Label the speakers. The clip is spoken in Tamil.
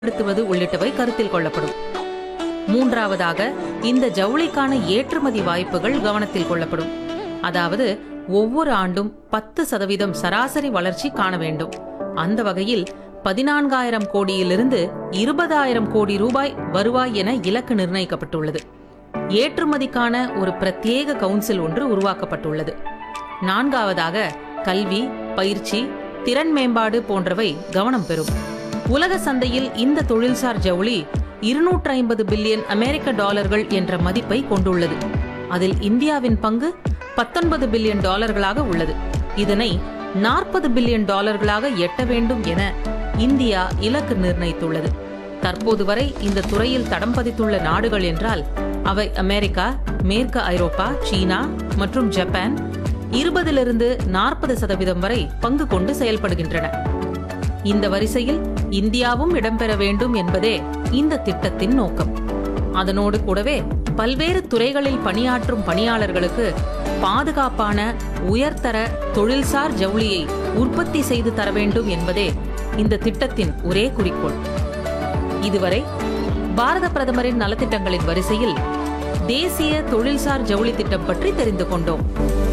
Speaker 1: மேம்படுத்துவது உள்ளிட்டவை கருத்தில் கொள்ளப்படும் மூன்றாவதாக இந்த ஜவுளிக்கான ஏற்றுமதி வாய்ப்புகள் கவனத்தில் கொள்ளப்படும் அதாவது ஒவ்வொரு ஆண்டும் பத்து சதவீதம் சராசரி வளர்ச்சி காண வேண்டும் அந்த வகையில் பதினான்காயிரம் கோடியிலிருந்து இருபதாயிரம் கோடி ரூபாய் வருவாய் என இலக்கு நிர்ணயிக்கப்பட்டுள்ளது ஏற்றுமதிக்கான ஒரு பிரத்யேக கவுன்சில் ஒன்று உருவாக்கப்பட்டுள்ளது நான்காவதாக கல்வி பயிற்சி திறன் மேம்பாடு போன்றவை கவனம் பெறும் உலக சந்தையில் இந்த தொழில்சார் ஜவுளி இருநூற்று ஐம்பது பில்லியன் அமெரிக்க டாலர்கள் என்ற மதிப்பை கொண்டுள்ளது அதில் இந்தியாவின் பங்கு பத்தொன்பது பில்லியன் டாலர்களாக உள்ளது இதனை நாற்பது பில்லியன் டாலர்களாக எட்ட வேண்டும் என இந்தியா இலக்கு நிர்ணயித்துள்ளது தற்போது வரை இந்த துறையில் தடம் பதித்துள்ள நாடுகள் என்றால் அவை அமெரிக்கா மேற்கு ஐரோப்பா சீனா மற்றும் ஜப்பான் இருபதிலிருந்து நாற்பது சதவீதம் வரை பங்கு கொண்டு செயல்படுகின்றன இந்த வரிசையில் இந்தியாவும் இடம்பெற வேண்டும் என்பதே இந்த திட்டத்தின் நோக்கம் அதனோடு கூடவே பல்வேறு துறைகளில் பணியாற்றும் பணியாளர்களுக்கு பாதுகாப்பான உயர்தர தொழில்சார் ஜவுளியை உற்பத்தி செய்து தர வேண்டும் என்பதே இந்த திட்டத்தின் ஒரே குறிக்கோள் இதுவரை பாரத பிரதமரின் நலத்திட்டங்களின் வரிசையில் தேசிய தொழில்சார் ஜவுளி திட்டம் பற்றி தெரிந்து கொண்டோம்